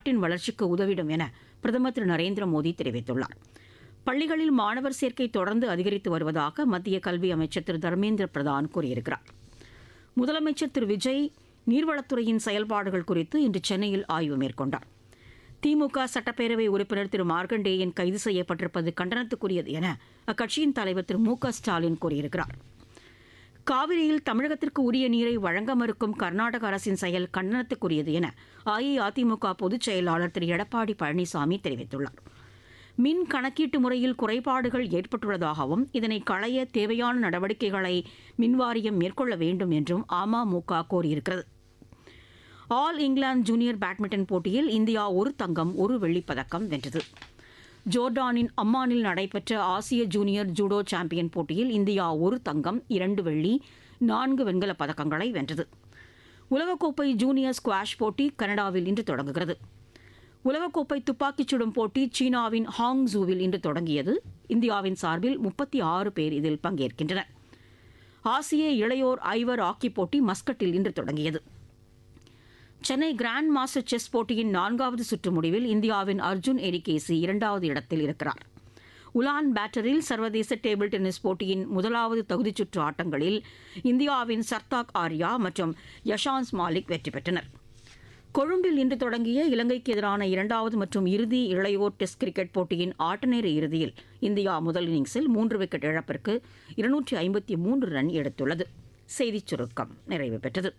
நாட்டின் வளர்ச்சிக்கு உதவிடும் என பிரதமர் திரு நரேந்திர மோடி தெரிவித்துள்ளார் பள்ளிகளில் மாணவர் சேர்க்கை தொடர்ந்து அதிகரித்து வருவதாக மத்திய கல்வி அமைச்சர் திரு தர்மேந்திர பிரதான் கூறியிருக்கிறார் முதலமைச்சர் திரு விஜய் நீர்வளத்துறையின் செயல்பாடுகள் குறித்து இன்று சென்னையில் ஆய்வு மேற்கொண்டார் திமுக சட்டப்பேரவை உறுப்பினர் திரு மார்க்கண்டேயன் கைது செய்யப்பட்டிருப்பது கண்டனத்துக்குரியது என அக்கட்சியின் தலைவர் திரு மு க ஸ்டாலின் கூறியிருக்கிறார் காவிரியில் தமிழகத்திற்கு உரிய நீரை வழங்க மறுக்கும் கர்நாடக அரசின் செயல் கண்டனத்துக்குரியது என அஇஅதிமுக பொதுச் செயலாளர் திரு எடப்பாடி பழனிசாமி தெரிவித்துள்ளார் மின் கணக்கீட்டு முறையில் குறைபாடுகள் ஏற்பட்டுள்ளதாகவும் இதனை களைய தேவையான நடவடிக்கைகளை மின்வாரியம் மேற்கொள்ள வேண்டும் என்றும் அமமுக கோரியிருக்கிறது ஆல் இங்கிலாந்து ஜூனியர் பேட்மிண்டன் போட்டியில் இந்தியா ஒரு தங்கம் ஒரு வெள்ளிப் பதக்கம் வென்றது ஜோர்டானின் அம்மானில் நடைபெற்ற ஆசிய ஜூனியர் ஜூடோ சாம்பியன் போட்டியில் இந்தியா ஒரு தங்கம் இரண்டு வெள்ளி நான்கு வெண்கலப் பதக்கங்களை வென்றது உலகக்கோப்பை ஜூனியர் ஸ்குவாஷ் போட்டி கனடாவில் இன்று தொடங்குகிறது உலகக்கோப்பை துப்பாக்கிச் சுடும் போட்டி சீனாவின் ஹாங் ஜூவில் இன்று தொடங்கியது இந்தியாவின் சார்பில் முப்பத்தி ஆறு பேர் இதில் பங்கேற்கின்றனர் ஆசிய இளையோர் ஐவர் ஹாக்கி போட்டி மஸ்கட்டில் இன்று தொடங்கியது சென்னை கிராண்ட் மாஸ்டர் செஸ் போட்டியின் நான்காவது சுற்று முடிவில் இந்தியாவின் அர்ஜுன் எரிகேசி இரண்டாவது இடத்தில் இருக்கிறார் உலான் பேட்டரில் சர்வதேச டேபிள் டென்னிஸ் போட்டியின் முதலாவது தகுதிச் சுற்று ஆட்டங்களில் இந்தியாவின் சர்தாக் ஆர்யா மற்றும் யஷான்ஸ் மாலிக் வெற்றி பெற்றனர் கொழும்பில் இன்று தொடங்கிய இலங்கைக்கு எதிரான இரண்டாவது மற்றும் இறுதி இளையோர் டெஸ்ட் கிரிக்கெட் போட்டியின் ஆட்டநேர இறுதியில் இந்தியா முதல் இன்னிங்ஸில் மூன்று விக்கெட் இழப்பிற்கு இருநூற்றி ஐம்பத்தி மூன்று ரன் எடுத்துள்ளது செய்திச் சுருக்கம் நிறைவு பெற்றது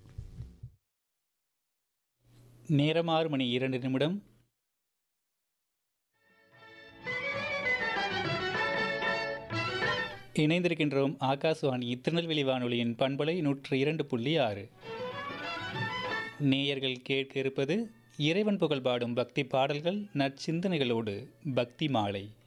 நேரம் ஆறு மணி இரண்டு நிமிடம் இணைந்திருக்கின்றோம் ஆகாசவாணி திருநெல்வேலி வானொலியின் பண்பலை நூற்று இரண்டு புள்ளி ஆறு நேயர்கள் கேட்க இருப்பது இறைவன் புகழ் பாடும் பக்தி பாடல்கள் நற்சிந்தனைகளோடு பக்தி மாலை